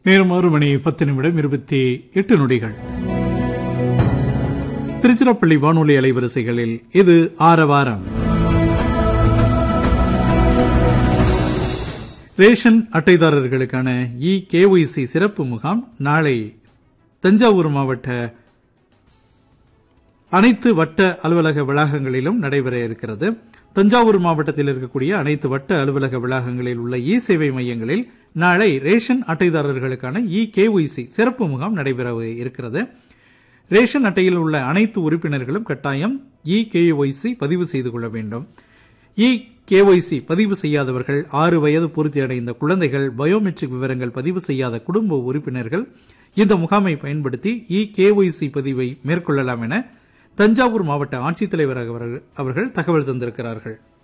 நேரம் ஆறு மணி பத்து நிமிடம் இருபத்தி எட்டு நொடிகள் திருச்சிராப்பள்ளி வானொலி அலைவரிசைகளில் இது ஆரவாரம் ரேஷன் அட்டைதாரர்களுக்கான இ கேஒய்சி சிறப்பு முகாம் நாளை தஞ்சாவூர் மாவட்ட அனைத்து வட்ட அலுவலக வளாகங்களிலும் நடைபெற இருக்கிறது தஞ்சாவூர் மாவட்டத்தில் இருக்கக்கூடிய அனைத்து வட்ட அலுவலக வளாகங்களில் உள்ள இ சேவை மையங்களில் நாளை ரேஷன் அட்டைதாரர்களுக்கான இ கேஒய்சி சிறப்பு முகாம் நடைபெற இருக்கிறது ரேஷன் அட்டையில் உள்ள அனைத்து உறுப்பினர்களும் கட்டாயம் இ கேஒய்சி பதிவு செய்து கொள்ள வேண்டும் இ கேஒய்சி பதிவு செய்யாதவர்கள் ஆறு வயது பூர்த்தியடைந்த குழந்தைகள் பயோமெட்ரிக் விவரங்கள் பதிவு செய்யாத குடும்ப உறுப்பினர்கள் இந்த முகாமை பயன்படுத்தி இ கேஒய்சி பதிவை மேற்கொள்ளலாம் என தஞ்சாவூர் மாவட்ட ஆட்சித்தலைவர் அவர்கள் தகவல் தந்திருக்கிறார்கள்